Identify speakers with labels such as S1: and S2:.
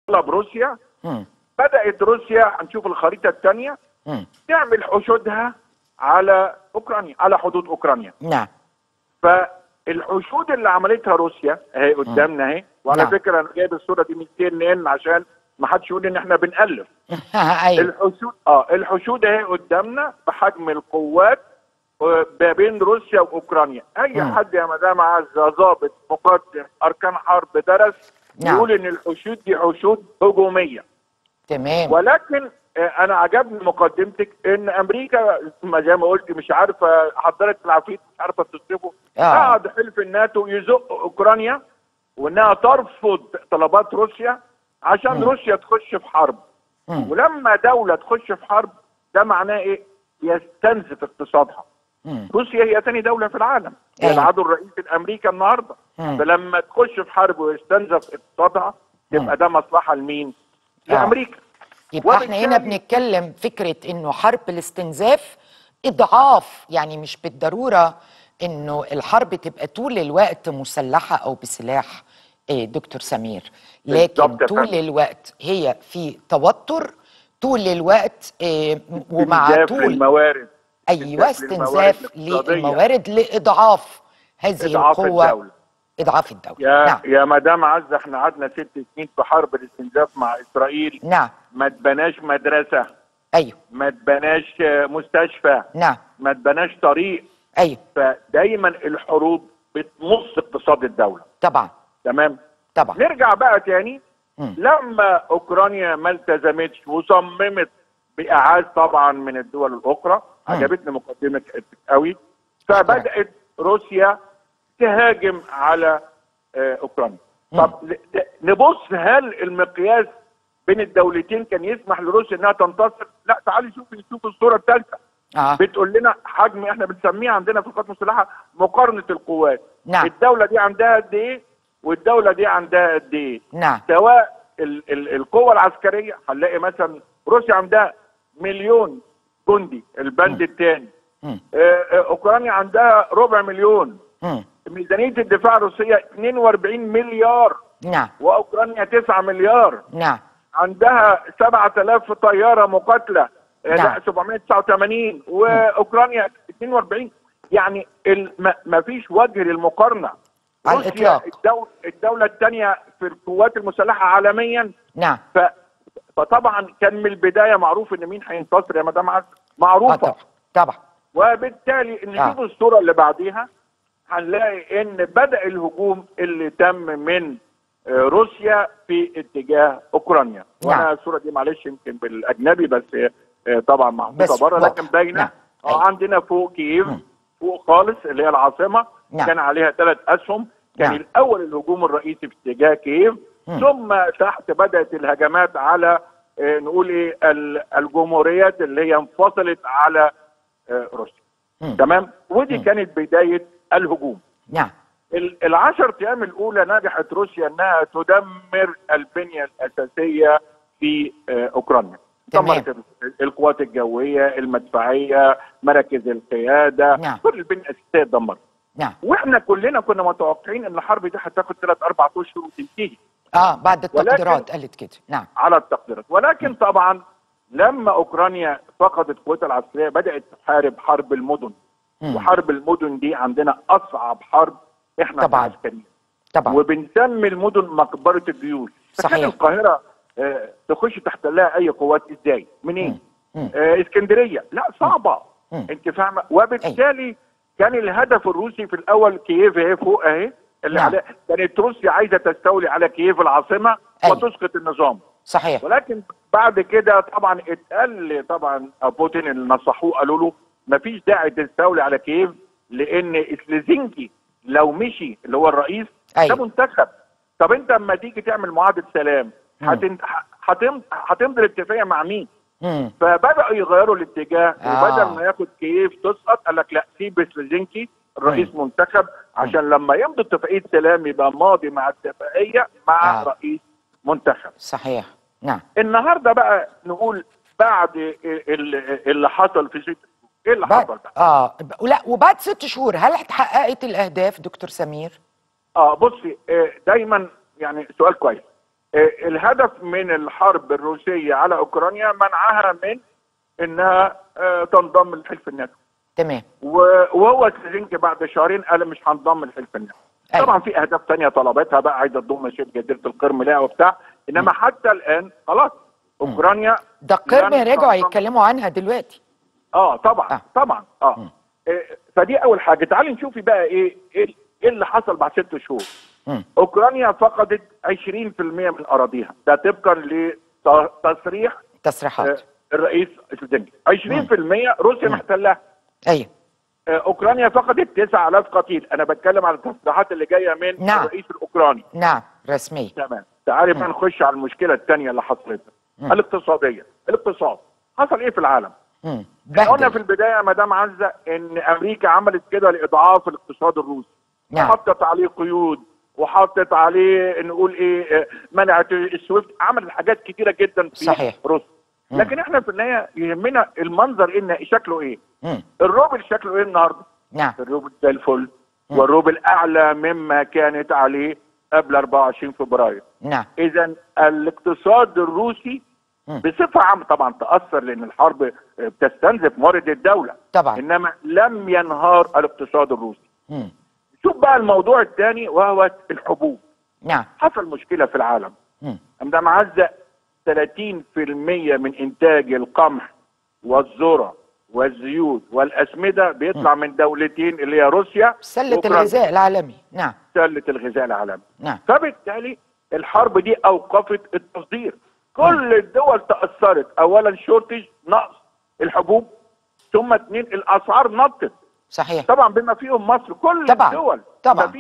S1: طلب روسيا
S2: مم.
S1: بدات روسيا هنشوف الخريطه الثانيه
S2: مم.
S1: تعمل حشودها على اوكرانيا على حدود اوكرانيا
S2: نعم
S1: فالحشود اللي عملتها روسيا اهي قدامنا اهي وعلى
S2: نعم.
S1: فكره انا جايب الصوره دي من سي ان ان عشان ما حدش يقول ان احنا بنالف
S2: ايوه
S1: الحشود اه الحشود اهي قدامنا بحجم القوات آه، ما بين روسيا واوكرانيا اي
S2: مم.
S1: حد يا مدام عزه ضابط مقدم اركان حرب درس
S2: نعم.
S1: يقول ان الحشود دي حشود هجوميه
S2: تمام
S1: ولكن آه، انا عجبني مقدمتك ان امريكا ما زي ما قلت مش عارفه حضرت العفريت مش عارفه تصرفه
S2: آه.
S1: قعد حلف الناتو يزق اوكرانيا وانها ترفض طلبات روسيا عشان
S2: مم.
S1: روسيا تخش في حرب
S2: مم.
S1: ولما دوله تخش في حرب ده معناه ايه؟ يستنزف اقتصادها
S2: مم.
S1: روسيا هي ثاني دوله في العالم هي
S2: أيوة.
S1: العدو الرئيسي لامريكا النهارده
S2: مم.
S1: فلما تخش في حرب ويستنزف اقتصادها يبقى ده مصلحه لمين؟
S2: آه.
S1: لامريكا
S2: يبقى احنا هنا
S1: وبالتالي-
S2: بنتكلم فكرة انه حرب الاستنزاف اضعاف يعني مش بالضرورة انه الحرب تبقى طول الوقت مسلحة او بسلاح إيه دكتور سمير لكن
S1: بالظبط يا
S2: طول
S1: فندم.
S2: الوقت هي في توتر طول الوقت إيه ومع
S1: استنزاف
S2: طول
S1: للموارد
S2: ايوه
S1: استنزاف للموارد
S2: استنزاف
S1: الاقتصادية.
S2: للموارد لاضعاف هذه
S1: إضعاف
S2: القوة
S1: الدولة.
S2: اضعاف الدولة
S1: يا
S2: نعم
S1: يا مدام عزه احنا قعدنا ست سنين في حرب الاستنزاف مع اسرائيل
S2: نعم
S1: ما تبناش مدرسه
S2: ايوه
S1: ما تبناش آه، مستشفى
S2: نعم
S1: ما تبناش طريق
S2: ايوه
S1: فدايما الحروب بتمص اقتصاد الدوله
S2: طبعا
S1: تمام
S2: طبعا
S1: نرجع بقى تاني
S2: مم.
S1: لما اوكرانيا ما التزمتش وصممت باعاز طبعا من الدول الاخرى
S2: مم.
S1: عجبتني مقدمتك قوي فبدات روسيا تهاجم على آه، اوكرانيا
S2: مم.
S1: طب ل- نبص هل المقياس بين الدولتين كان يسمح لروسيا انها تنتصر لا تعالي شوفي نشوف الصوره الثالثه
S2: اه
S1: بتقول لنا حجم احنا بنسميه عندنا في القوات المسلحه مقارنه القوات
S2: نعم.
S1: الدوله دي عندها قد ايه والدوله دي عندها قد ايه
S2: نعم
S1: سواء ال ال القوة العسكرية هنلاقي مثلا روسيا عندها مليون جندي البند الثاني
S2: مم.
S1: اوكرانيا عندها ربع مليون
S2: مم.
S1: ميزانية الدفاع الروسية 42 مليار
S2: نعم
S1: واوكرانيا 9 مليار
S2: نعم
S1: عندها 7000 طيارة مقاتلة آه،
S2: نعم.
S1: لا 789 واوكرانيا 42 يعني ال- ما- ما فيش وجه للمقارنة
S2: على
S1: روسيا
S2: الإطلاق.
S1: الدو- الدولة الثانية في القوات المسلحة عالميا
S2: نعم
S1: ف... فطبعا كان من البدايه معروف ان مين هينتصر يا مدام عز
S2: آه
S1: معروفه
S2: طبعا طبعا
S1: وبالتالي نشوف
S2: آه.
S1: الصوره اللي بعديها هنلاقي ان بدا الهجوم اللي تم من آه، روسيا في اتجاه اوكرانيا
S2: نعم.
S1: وانا الصوره دي معلش يمكن بالاجنبي بس آه، طبعا محطوطه
S2: بس
S1: بره
S2: واضح.
S1: لكن باينه
S2: نعم.
S1: اه
S2: أيوة.
S1: عندنا فوق كييف
S2: مم.
S1: فوق خالص اللي هي العاصمه
S2: نعم.
S1: كان عليها ثلاث اسهم كان
S2: نعم.
S1: الاول الهجوم الرئيسي في اتجاه كييف
S2: مم.
S1: ثم تحت بدات الهجمات على آه، نقول ايه ال- الجمهوريات اللي هي انفصلت على آه، روسيا
S2: مم.
S1: تمام ودي
S2: مم.
S1: كانت بدايه الهجوم
S2: نعم
S1: ال- العشر ايام الاولى نجحت روسيا انها تدمر البنيه الاساسيه في آه، اوكرانيا
S2: تمام.
S1: دمرت ال- القوات الجويه المدفعيه مراكز القياده
S2: نعم.
S1: كل البنيه الاساسيه اتدمرت
S2: نعم
S1: واحنا كلنا كنا متوقعين ان الحرب دي هتاخد ثلاث اربع اشهر وتنتهي
S2: اه بعد
S1: ولكن-
S2: التقديرات قالت كده نعم
S1: على التقديرات ولكن طبعا لما اوكرانيا فقدت قوتها العسكريه بدات تحارب حرب المدن
S2: مم.
S1: وحرب المدن دي عندنا اصعب حرب احنا
S2: طبعاً.
S1: عسكريين
S2: طبعا
S1: وبنسمي المدن مقبره الجيوش
S2: صحيح.
S1: فكان القاهره آه، تخش تحتلها اي قوات ازاي منين
S2: مم. مم.
S1: آه اسكندريه لا صعبه
S2: مم.
S1: انت فاهمه وبالتالي كان الهدف الروسي في الاول كييف اهي فوق اهي اللي
S2: نعم.
S1: عليها كانت روسيا عايزه تستولي على كييف العاصمه
S2: أيوة.
S1: وتسقط النظام
S2: صحيح
S1: ولكن بعد كده طبعا اتقال طبعا بوتين اللي نصحوه قالوا له مفيش داعي تستولي على كييف لان سليزينكي لو مشي اللي هو الرئيس
S2: أيوة.
S1: ده منتخب طب انت اما تيجي تعمل معاهده سلام
S2: مم.
S1: هتن- هتم- هتمضي الاتفاقيه مع مين؟
S2: مم.
S1: فبداوا يغيروا الاتجاه
S2: آه.
S1: وبدل ما ياخد كييف تسقط قال لك لا سيب سليزينكي الرئيس منتخب عشان لما يمضي اتفاقيه سلام يبقى ماضي مع اتفاقيه مع
S2: آه.
S1: رئيس منتخب
S2: صحيح نعم
S1: النهارده بقى نقول بعد ال- اللي حصل في ست شهور ايه اللي
S2: بعد
S1: حصل بقى؟
S2: اه ب- لا وبعد ست شهور هل اتحققت الاهداف دكتور سمير؟
S1: اه بصي آه، دايما يعني سؤال كويس آه، الهدف من الحرب الروسيه على اوكرانيا منعها من انها آه، تنضم لحلف الناتو
S2: تمام
S1: و- وهو سلينكي بعد شهرين قال مش هنضم لحلف الناتو
S2: أيوة.
S1: طبعا في اهداف تانية طلبتها بقى عايزه تضم شبه جزيره القرم لها وبتاع انما حتى الان خلاص اوكرانيا
S2: ده القرم
S1: لن
S2: رجعوا
S1: تنضم.
S2: يتكلموا عنها دلوقتي
S1: اه طبعا
S2: آه.
S1: آه. طبعا اه إيه، فدي اول حاجه تعالي نشوف بقى ايه ايه إيه اللي حصل بعد ست شهور
S2: مم.
S1: اوكرانيا فقدت 20% من اراضيها ده طبقا لتصريح
S2: تصريحات
S1: الرئيس زيلينسكي 20% روسيا محتلها
S2: ايوه
S1: آه، اوكرانيا فقدت 9000 قتيل انا بتكلم على التصريحات اللي جايه من
S2: نعم.
S1: الرئيس الاوكراني
S2: نعم رسميا
S1: تمام تعالي بقى نخش على المشكله الثانيه اللي حصلت
S2: مم.
S1: الاقتصاديه الاقتصاد حصل ايه في العالم
S2: مم.
S1: احنا قلنا في
S2: بهدل
S1: البدايه يا مدام عزه ان امريكا عملت كده لاضعاف الاقتصاد الروسي
S2: نعم.
S1: حطت عليه قيود وحطت عليه نقول ايه آه، منعت السويفت عملت حاجات كتيره جدا في
S2: صحيح.
S1: روسيا
S2: مم.
S1: لكن احنا في النهايه يهمنا المنظر ان شكله ايه
S2: مم.
S1: الروبل شكله ايه النهارده
S2: نعم
S1: الروبل زي الفل والروبل اعلى مما كانت عليه قبل 24 فبراير
S2: نعم
S1: اذا الاقتصاد الروسي
S2: مم.
S1: بصفه عامه طبعا تاثر لان الحرب بتستنزف موارد الدوله
S2: طبعا
S1: انما لم ينهار الاقتصاد الروسي
S2: مم.
S1: شوف بقى الموضوع الثاني وهو الحبوب
S2: نعم
S1: حصل مشكله في العالم
S2: مم.
S1: عندما معزة 30% من انتاج القمح والذره والزيوت والاسمده بيطلع من دولتين اللي هي روسيا
S2: سلة
S1: وأوكرانيا.
S2: الغذاء العالمي نعم
S1: سله الغذاء العالمي
S2: نعم
S1: فبالتالي الحرب دي اوقفت التصدير كل الدول تاثرت اولا شورتج نقص الحبوب ثم اثنين الاسعار نطت
S2: صحيح
S1: طبعا بما فيهم مصر كل
S2: طبعاً.
S1: الدول
S2: طبعاً.
S1: ما